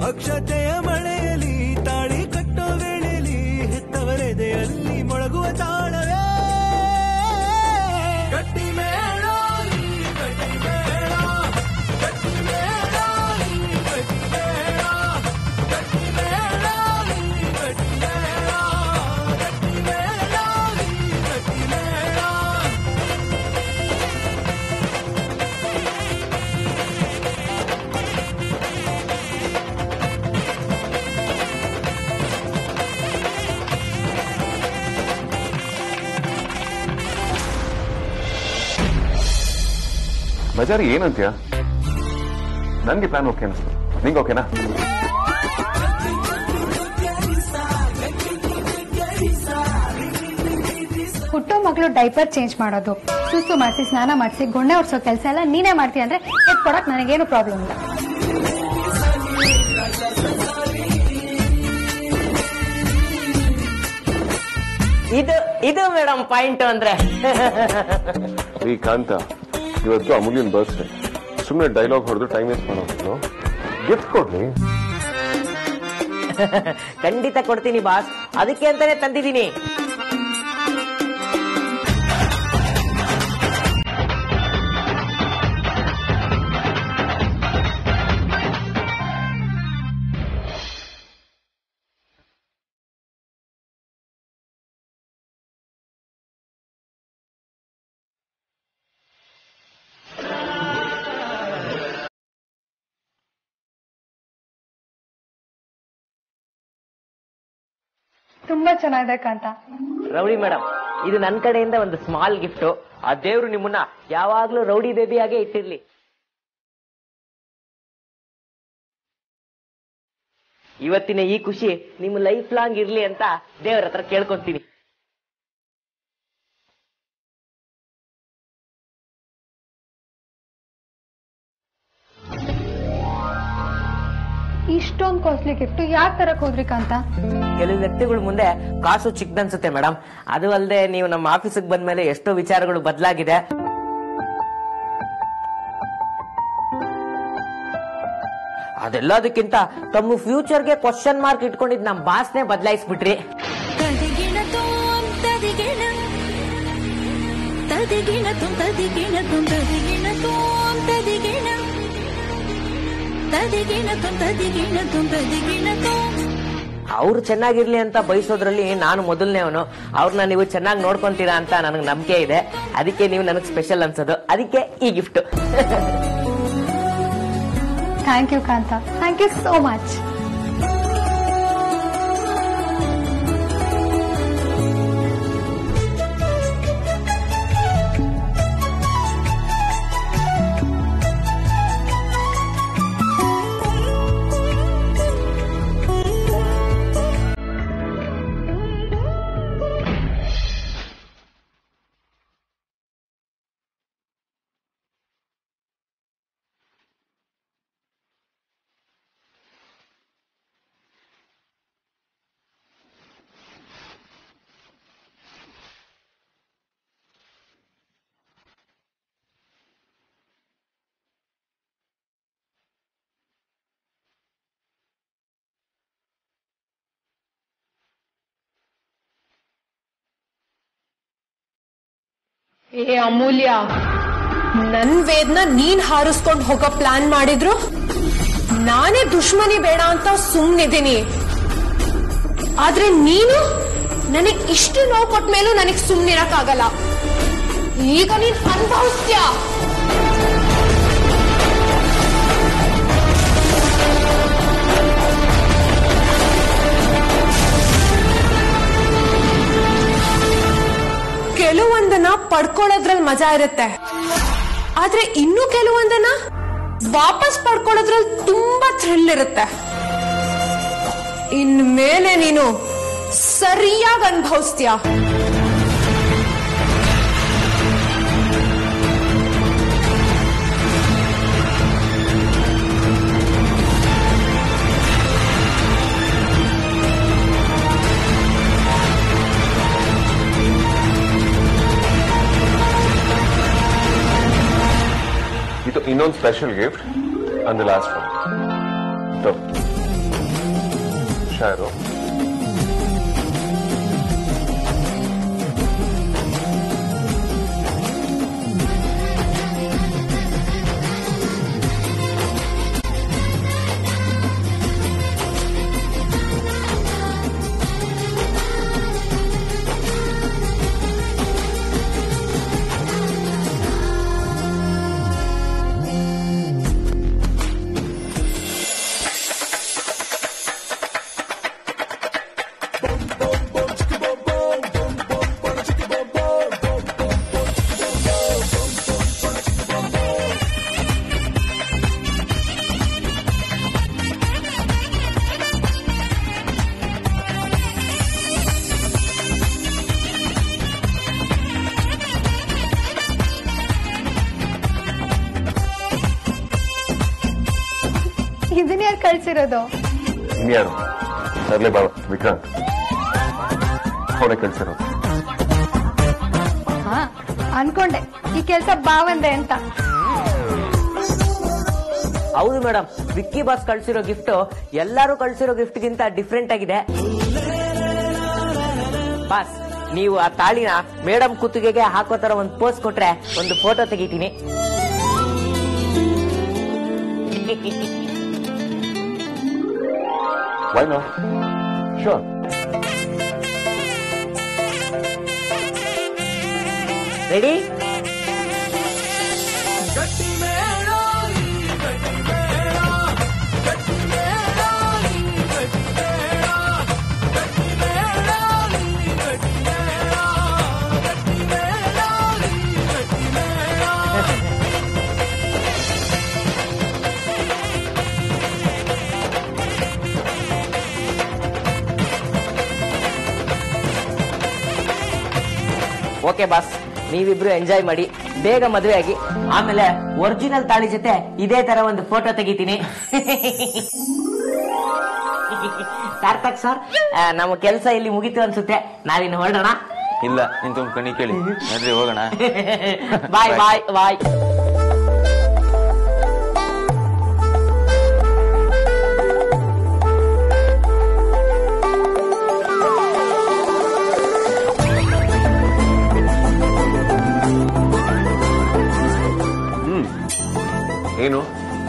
ಅಕ್ಷತೆಯ ಮಳೆಯಲಿ ತಾಳಿ ಕಟ್ಟೋ ವೇಳೆಯಲ್ಲಿ ಹೆತ್ತವರೆದೆಯಲ್ಲಿ ಮೊಳಗುವ ತಾಳವೇ ಗಟ್ಟಿ ಮೇಳ ಈ ಗಟ್ಟಿ ಮೇಳ ಗಟ್ಟಿ ಮೇಳ ಈ ಗಟ್ಟಿ ಮೇಳ ಗಟ್ಟಿ ಮೇಳ ಈ ಗಟ್ಟಿ ಮೇಳ ಗಟ್ಟಿ ಮೇಳ ಈ ಗಟ್ಟಿ ಮೇಳ ಬಜಾರಿ ಏನಂತೀಯ ನನ್ಗೆ ಪ್ಲಾನ್ ಓಕೆ ಅನಿಸ್ತು ನಿಂಗೆ ಓಕೆನಾ ಹುಟ್ಟೋ ಮಗಳು ಡೈಪರ್ ಚೇಂಜ್ ಮಾಡೋದು ಸುಸ್ತು ಮಾಡಿಸಿ ಸ್ನಾನ ಮಾಡಿಸಿ ಗುಣ್ಣೆ ಒರ್ಸೋ ಕೆಲಸ ಎಲ್ಲ ನೀನೇ ಮಾಡ್ತೀಯ ಅಂದ್ರೆ ಎತ್ ಕೊಡಕ್ ನನಗೇನು ಪ್ರಾಬ್ಲಮ್ ಇಲ್ಲ ಇದು ಇದು ಮೇಡಮ್ ಪಾಯಿಂಟ್ ಅಂದ್ರೆ ಈ ಕಾಂತ ಇವತ್ತು ಅಮೂಲ್ಯನ್ ಬರ್ತ್ಡೇ ಸುಮ್ಮನೆ ಡೈಲಾಗ್ ಹೊಡೆದು ಟೈಮ್ ವೇಸ್ಟ್ ಮಾಡೋದು ಗಿಫ್ಟ್ ಕೊಡ್ಲಿ ಖಂಡಿತ ಕೊಡ್ತೀನಿ ಬಾಸ್ ಅದಕ್ಕೆ ಅಂತಾನೆ ತಂದಿದ್ದೀನಿ ತುಂಬಾ ಚೆನ್ನಾಗಿದೆ ಕಾಂತ ರೌಡಿ ಮೇಡಮ್ ಇದು ನನ್ ಕಡೆಯಿಂದ ಒಂದು ಸ್ಮಾಲ್ ಗಿಫ್ಟ್ ಆ ದೇವ್ರು ನಿಮ್ಮನ್ನ ಯಾವಾಗ್ಲೂ ರೌಡಿ ಬೇಬಿಯಾಗೆ ಇಟ್ಟಿರ್ಲಿ ಇವತ್ತಿನ ಈ ಖುಷಿ ನಿಮ್ಮ ಲೈಫ್ ಲಾಂಗ್ ಇರ್ಲಿ ಅಂತ ದೇವ್ರ ಹತ್ರ ಕೇಳ್ಕೊಂತೀನಿ ಇಷ್ಟೊಂದು ಕಾಸ್ಟ್ಲಿ ಗಿಫ್ಟ್ ಯಾಕೆ ತರಕ್ ಹೋದ್ರಿ ಕಾಂತ ಕೆಲವು ವ್ಯಕ್ತಿಗಳ ಮುಂದೆ ಕಾಸು ಚಿಕ್ಕದನ್ಸುತ್ತೆ ಮೇಡಮ್ ಅದು ಅಲ್ಲದೆ ನೀವು ನಮ್ಮ ಆಫೀಸಿಗೆ ಬಂದ್ಮೇಲೆ ಎಷ್ಟೋ ವಿಚಾರಗಳು ಬದಲಾಗಿದೆ ಅದೆಲ್ಲದಕ್ಕಿಂತ ತಮ್ಮ ಫ್ಯೂಚರ್ಗೆ ಕ್ವಶನ್ ಮಾರ್ಕ್ ಇಟ್ಕೊಂಡಿದ್ ನಮ್ ಬಾಸ್ನೇ ಬದಲಾಯಿಸ್ಬಿಟ್ರಿ തതികിണത്തോം തതികിണം തതികിണത്തും തതികിണത്തും തതികിണത്തോം തതികിണം തതികിണത്തും തതികിണത്തും തതികിണത്തോം ಅವ್ರು ಚೆನ್ನಾಗಿರ್ಲಿ ಅಂತ ಬಯಸೋದ್ರಲ್ಲಿ ನಾನು ಮೊದಲನೇವನು ಅವ್ರನ್ನ ನೀವು ಚೆನ್ನಾಗಿ ನೋಡ್ಕೊಂತೀರಾ ಅಂತ ನನಗೆ ನಂಬಿಕೆ ಇದೆ ಅದಕ್ಕೆ ನೀವು ನನಗೆ ಸ್ಪೆಷಲ್ ಅನ್ಸೋದು ಅದಕ್ಕೆ ಈ gift thank you Kantha thank you so much ಏ ಅಮೂಲ್ಯ ನನ್ ವೇದ್ನ ನೀನ್ ಹಾರಿಸ್ಕೊಂಡ್ ಹೋಗೋ ಪ್ಲಾನ್ ಮಾಡಿದ್ರು ನಾನೇ ದುಶ್ಮನಿ ಬೇಡ ಅಂತ ಸುಮ್ನಿದ್ದೀನಿ ಆದ್ರೆ ನೀನು ನನಗ್ ಇಷ್ಟು ನೋವು ಕೊಟ್ಟ ಮೇಲೂ ನನಗ್ ಸುಮ್ನಿರಕ್ಕಾಗಲ್ಲ ಈಗ ನೀನ್ ಅನುಭವಿಸ್ತೀಯ ಕೆಲವೊಂದನ್ನ ಪಡ್ಕೊಳ್ಳೋದ್ರಲ್ಲಿ ಮಜಾ ಇರುತ್ತೆ ಆದ್ರೆ ಇನ್ನು ಕೆಲವೊಂದನ್ನ ವಾಪಸ್ ಪಡ್ಕೊಳ್ಳೋದ್ರಲ್ಲಿ ತುಂಬಾ ಥ್ರಿಲ್ ಇರುತ್ತೆ ಇನ್ಮೇಲೆ ನೀನು ಸರಿಯಾಗಿ ಅನುಭವಿಸ್ತೀಯ ಇದು ಇನ್ನೊಂದು special gift and last one ಹುಷಾರು ಇದನ್ನ ಯಾರು ಕಳ್ಸಿರೋದು ಇನ್ಯಾರು ಸರ್ಲೆ ಬಾಬಾ ವಿಕ್ರಾಂತ್ ಅವನೇ ಕಳ್ಸಿರೋದು ಹಾ ಅನ್ಕೊಂಡೆ ಈ ಕೆಲ್ಸ ಬಾವಂದೆ ಅಂತ ಹೌದು ಮೇಡಮ್ ವಿಕ್ಕಿ ಬಾಸ್ ಕಳ್ಸಿರೋ ಗಿಫ್ಟ್ ಎಲ್ಲರೂ ಕಳ್ಸಿರೋ ಗಿಫ್ಟ್ ಗಿಂತ ಡಿಫ್ರೆಂಟ್ ಆಗಿದೆ ಬಾಸ್ ನೀವು ಆ ತಾಳಿನ ಮೇಡಮ್ ಕುತ್ತಿಗೆಗೆ ಹಾಕೋ ತರ ಒಂದು ಪೋಸ್ ಕೊಟ್ರೆ ಒಂದು ಫೋಟೋ ತೆಗಿತೀನಿ ವೈ ನೋ ಶೋರ್ ರೆಡಿ ಗಟ್ಟಿ ಮೇಳ ಈ ಗಟ್ಟಿ ಮೇಳ ಗಟ್ಟಿ ಮೇಳ ಈ ಗಟ್ಟಿ ಮೇಳ ಗಟ್ಟಿ ಮೇಳ ಈ ಗಟ್ಟಿ ಮೇಳ ಗಟ್ಟಿ ಮೇಳ ಈ ಗಟ್ಟಿ ಮೇಳ ಓಕೆ ಬಾಸ್ ನೀವಿಬ್ರು ಎಂಜಾಯ್ ಮಾಡಿ ಬೇಗ ಮದುವೆ ಆಗಿ ಆಮೇಲೆ ಒರಿಜಿನಲ್ ತಾಳಿ ಜೊತೆ ಇದೇ ತರ ಒಂದು ಫೋಟೋ ತೆಗಿತೀನಿ ಸಾರ್ಥಕ್ ಸರ್ ಆ, ನಮ್ಮ ಕೆಲಸ ಇಲ್ಲಿ ಮುಗೀತು ಅನ್ಸುತ್ತೆ ನಾವಿನ್ನು ಹೊರಡೋಣ ಇಲ್ಲ ನಿಂತು ಕಣಿ ಕೇಳಿ ನಡ್ರಿ ಹೋಗೋಣ ಬಾಯ್ ಬಾಯ್ ಬಾಯ್ ಏನು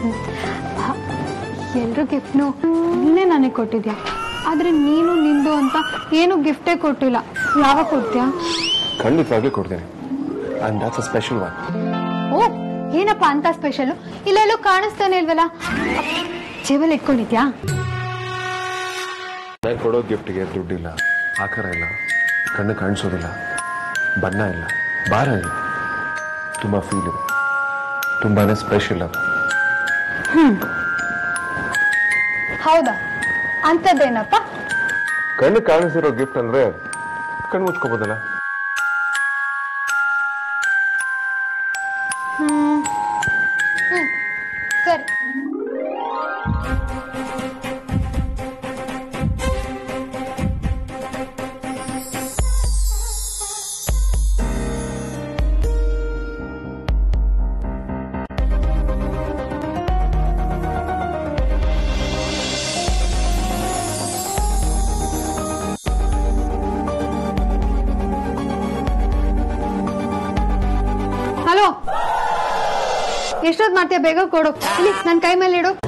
ಎಲ್ರು ಗಿಫ್ಟ್ನು ನೀನೇ ನನಗೆ ಕೊಟ್ಟಿದ್ಯಾ ಆದ್ರೆ ನೀನು ನಿಂದು ಅಂತ ಏನು ಗಿಫ್ಟೇ ಕೊಟ್ಟಿಲ್ಲ ಯಾವಾಗ ಕೊಡ್ತೀಯಾ ಖಂಡಿತವಾಗ್ಲೂ ಕೊಡ್ತೇನೆ and that's a special one ಓ ಏನಪ್ಪ ಅಂತ ಸ್ಪೆಷಲ್ ಇಲ್ಲೆಲ್ಲೂ ಕಾಣಿಸ್ತಾನೆ ಇಲ್ವಲ್ಲ ಜೇಬಲ್ ಇಟ್ಕೊಂಡಿದ್ಯಾ ನಾನು ಕೊಡೋ ಗಿಫ್ಟ್ಗೆ ದುಡ್ಡಿಲ್ಲ ಆಕಾರ ಇಲ್ಲ ಕಣ್ಣು ಕಾಣಿಸೋದಿಲ್ಲ ಬಣ್ಣ ಇಲ್ಲ ಭಾರ ಇಲ್ಲ ತುಂಬ ಫೀಲ್ ಇದೆ ತುಂಬಾನೇ ಸ್ಪೆಷಲ್ ಅದು ಹೌದಾ ಅಂಥದ್ದೇನಪ್ಪ ಕಣ್ಣು ಕಾಣಿಸಿರೋ ಗಿಫ್ಟ್ ಅಂದ್ರೆ ಕಣ್ಣು ಮುಚ್ಕೋಬೋದಲ್ಲ ಸರಿ ಹಲೋ ಎಷ್ಟೊತ್ತು ಮಾಡ್ತೀಯ ಬೇಗ ಕೊಡು ಇಲ್ಲಿ ನನ್ನ ಕೈ ಮೇಲೆ ಇಡು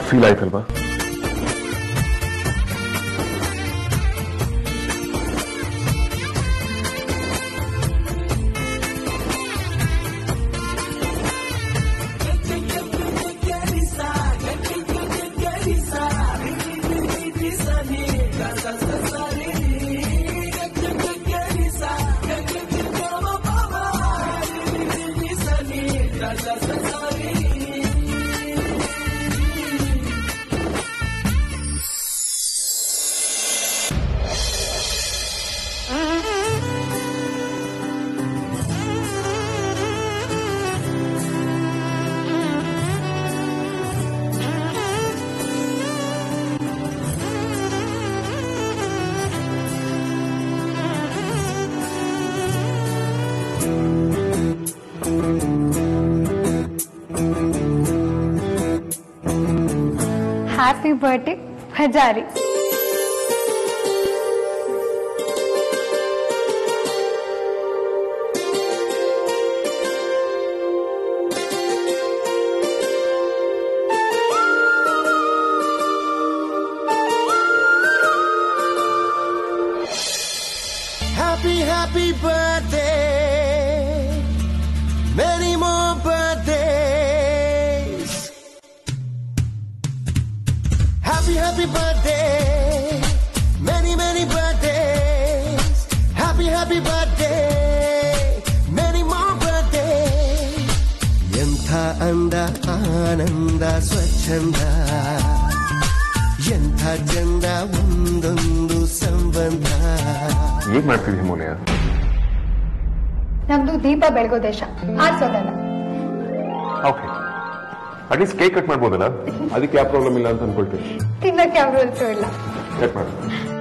ಫೀಲ್ ಆಯ್ತಲ್ವಾ happy birthday Hazari Happy, happy birthday. Many more birthdays. Happy, happy birthday. Many, many birthdays. Happy, happy birthday. Many more birthdays. ಎಂಥ ಅಂದ ಆನಂದ ಸ್ವಚ್ಛಂದ ಎಂಥ ಚಂದ ಒಂದೊಂದು ಸಂಬಂಧ ಏನ್ ಮಾಡ್ತಿದ್ವಿ ಮೌಲ್ಯ ನಮ್ದು ದೀಪ ಬೆಳಗೋ ದೇಶ ಆರ್ಸೋದಲ್ಲ ಓಕೆ ಅಟ್ಲೀಸ್ಟ್ ಕೇಕ್ ಕಟ್ ಮಾಡ್ಬೋದಲ್ಲ ಅದಕ್ಕೆ ಯಾವ ಪ್ರಾಬ್ಲಮ್ ಇಲ್ಲ ಅಂತ ಅನ್ಕೊಳ್ತೀನಿ ತಿನ್ನಕ್ಕೆ ಯಾವ ರೂಲ್ಸು ಇಲ್ಲ ಕಟ್ ಮಾಡಿ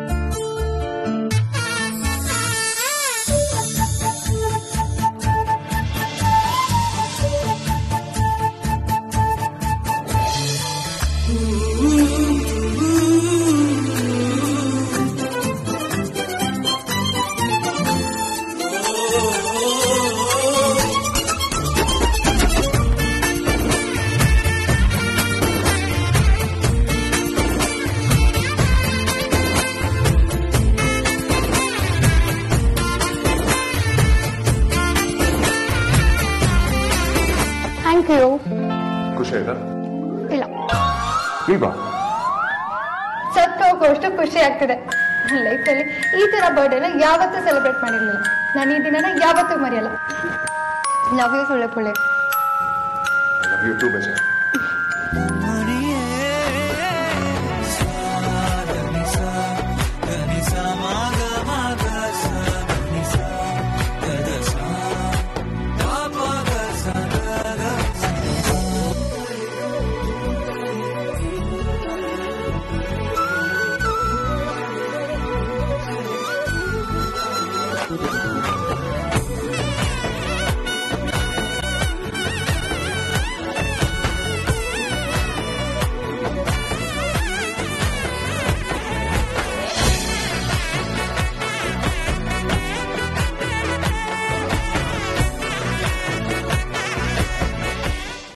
ಥ್ಯಾಂಕ್ ಯು ಖುಷಿ ಆಯ್ತಾ ಇಲ್ಲ ಇಲ್ವಾ ಸತ್ತು ಹೋಗುವಷ್ಟು ಖುಷಿ ಆಗ್ತಿದೆ ನನ್ನ ಲೈಫಲ್ಲಿ ಈ ತರ ಬರ್ಡೇನ ಯಾವತ್ತೂ ಸೆಲೆಬ್ರೇಟ್ ಮಾಡಿರ್ಲಿಲ್ಲ ನಾನು ಈ ದಿನನ ಯಾವತ್ತೂ ಮರೆಯಲ್ಲ ಲವ್ ಯು ಸುಳ್ಳೆ ಪುಳ್ಳೆ ಐ ಲವ್ ಯು ಟು ಬೆಜ